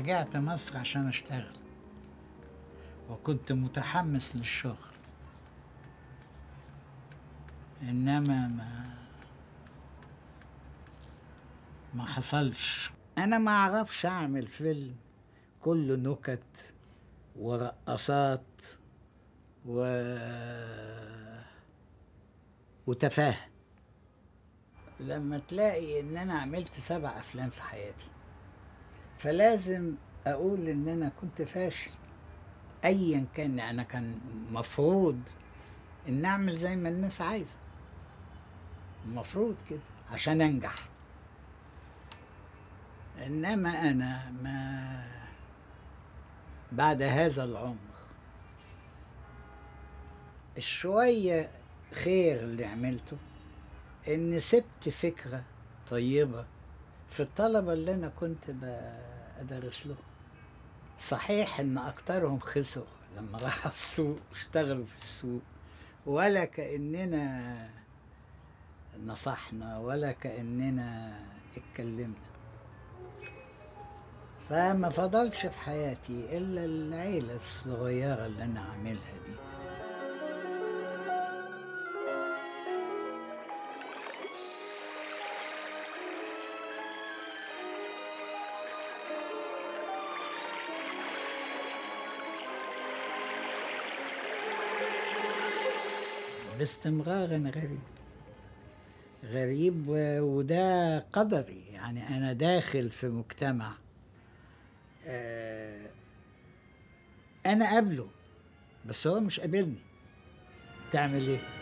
رجعت مصر عشان اشتغل وكنت متحمس للشغل انما ما ما حصلش انا ما اعرفش اعمل فيلم كله نكت ورقصات و وتفاهه لما تلاقي ان انا عملت سبع افلام في حياتي فلازم اقول ان انا كنت فاشل ايا كان انا كان مفروض ان اعمل زي ما الناس عايزه المفروض كده عشان انجح انما انا ما بعد هذا العمر الشويه خير اللي عملته ان سبت فكره طيبه في الطلبه اللي انا كنت بدرس لهم صحيح ان اكترهم خسروا لما راحوا السوق اشتغلوا في السوق ولا كاننا نصحنا ولا كاننا اتكلمنا فما فضلش في حياتي الا العيله الصغيره اللي انا عاملها دي باستمرار انا غريب غريب و- وده قدري يعني انا داخل في مجتمع آه، انا قابله بس هو مش قابلني تعمل ايه